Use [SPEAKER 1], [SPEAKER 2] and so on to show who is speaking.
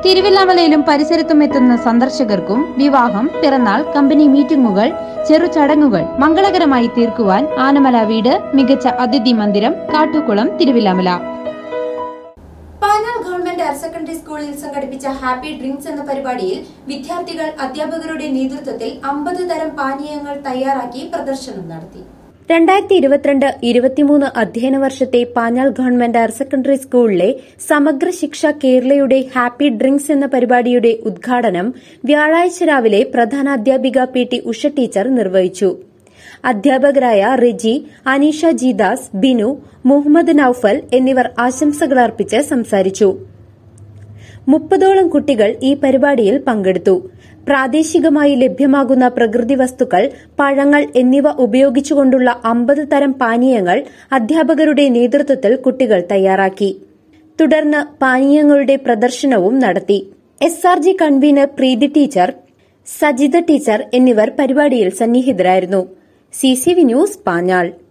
[SPEAKER 1] തിരുവില്ലാമലയിലും പരിസരത്തും എത്തുന്ന സന്ദർശകർക്കും വിവാഹം പിറന്നാൾ കമ്പനി മീറ്റിംഗുകൾ ചെറു ചടങ്ങുകൾ മംഗളകരമായി തീർക്കുവാൻ ആനമല വീട് മികച്ച അതിഥി മന്ദിരം കാട്ടുകുളം തിരുവില്ലാമല
[SPEAKER 2] പാനാൾ ഗവൺമെന്റ് ഹയർ സെക്കൻഡറി സ്കൂളിൽ സംഘടിപ്പിച്ച ഹാപ്പി ഡ്രിങ്ക്സ് എന്ന പരിപാടിയിൽ വിദ്യാർത്ഥികൾ അധ്യാപകരുടെ നേതൃത്വത്തിൽ അമ്പത് തരം പാനീയങ്ങൾ തയ്യാറാക്കി പ്രദർശനം നടത്തി
[SPEAKER 3] രണ്ടായിരത്തി ഇരുപത്തിരണ്ട് ഇരുപത്തിമൂന്ന് അധ്യയന വർഷത്തെ പാഞ്ഞാൾ ഗവൺമെന്റ് ഹയർ സെക്കൻഡറി സ്കൂളിലെ സമഗ്ര ശിക്ഷ കേരളയുടെ ഹാപ്പി ഡ്രിങ്ക്സ് എന്ന പരിപാടിയുടെ ഉദ്ഘാടനം വ്യാഴാഴ്ച രാവിലെ പ്രധാന അധ്യാപിക പി ടി ഉഷ ടീച്ചർ നിർവഹിച്ചു അധ്യാപകരായ റിജി അനീഷ ജിദാസ് ബിനു മുഹമ്മദ് നൌഫൽ എന്നിവർ ആശംസകൾ അർപ്പിച്ച് സംസാരിച്ചു മുപ്പതോളം കുട്ടികൾ ഈ പരിപാടിയിൽ പങ്കെടുത്തു പ്രാദേശികമായി ലഭ്യമാകുന്ന പ്രകൃതി വസ്തുക്കൾ പഴങ്ങൾ എന്നിവ ഉപയോഗിച്ചുകൊണ്ടുള്ള അമ്പത് തരം പാനീയങ്ങൾ അധ്യാപകരുടെ നേതൃത്വത്തിൽ കുട്ടികൾ തയ്യാറാക്കി തുടർന്ന് പാനീയങ്ങളുടെ പ്രദർശനവും നടത്തി S R G convener Preethi teacher Sajitha teacher എന്നിവർ പരിപാടിയിൽ സന്നിഹിതരായിരുന്നു C C V news Panjal